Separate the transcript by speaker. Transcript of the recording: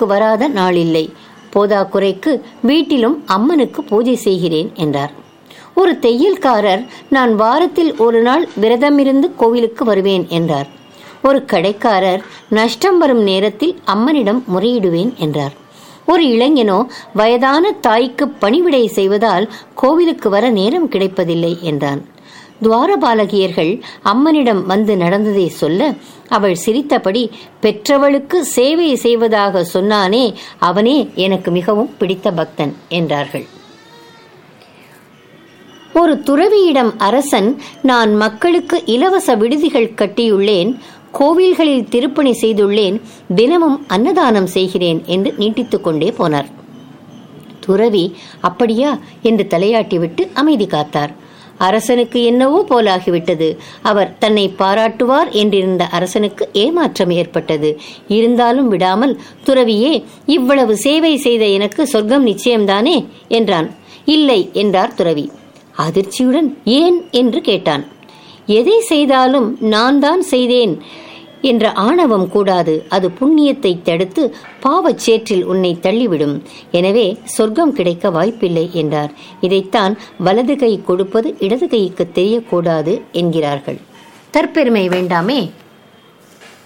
Speaker 1: கோவிலுக்கு வராத நாளில்லை போதாக்குறைக்கு வீட்டிலும் அம்மனுக்கு பூஜை செய்கிறேன் என்றார் ஒரு தையல்காரர் நான் வாரத்தில் ஒரு நாள் விரதமிருந்து கோவிலுக்கு வருவேன் என்றார் ஒரு கடைக்காரர் நஷ்டம் வரும் நேரத்தில் அம்மனிடம் முறையிடுவேன் என்றார் ஒரு இளைஞனோ வயதான தாய்க்கு பணிவிடை செய்வதால் கோவிலுக்கு வர நேரம் கிடைப்பதில்லை என்றான் துவாரபாலகியர்கள் அம்மனிடம் வந்து நடந்ததை சொல்ல அவள் சிரித்தபடி பெற்றவளுக்கு சேவை செய்வதாக சொன்னானே அவனே எனக்கு மிகவும் பிடித்த பக்தன் என்றார்கள் ஒரு துறவியிடம் அரசன் நான் மக்களுக்கு இலவச விடுதிகள் கட்டியுள்ளேன் கோவில்களில் திருப்பணி செய்துள்ளேன் தினமும் அன்னதானம் செய்கிறேன் என்று நீட்டித்துக் கொண்டே போனார் துறவி அப்படியா என்று தலையாட்டிவிட்டு அமைதி காத்தார் அரசனுக்கு என்னவோ போலாகிவிட்டது அவர் தன்னை பாராட்டுவார் என்றிருந்த அரசனுக்கு ஏமாற்றம் ஏற்பட்டது இருந்தாலும் விடாமல் துறவியே இவ்வளவு சேவை செய்த எனக்கு சொர்க்கம் நிச்சயம்தானே என்றான் இல்லை என்றார் துறவி அதிர்ச்சியுடன் ஏன் என்று கேட்டான் எதை செய்தாலும் நான் தான் செய்தேன் என்ற ஆணவம் கூடாது அது புண்ணியத்தை தடுத்து பாவச் சேற்றில் உன்னை தள்ளிவிடும் எனவே சொர்க்கம் கிடைக்க வாய்ப்பில்லை என்றார் இதைத்தான் வலது கை கொடுப்பது இடது கைக்கு தெரியக்கூடாது என்கிறார்கள் தற்பெருமை வேண்டாமே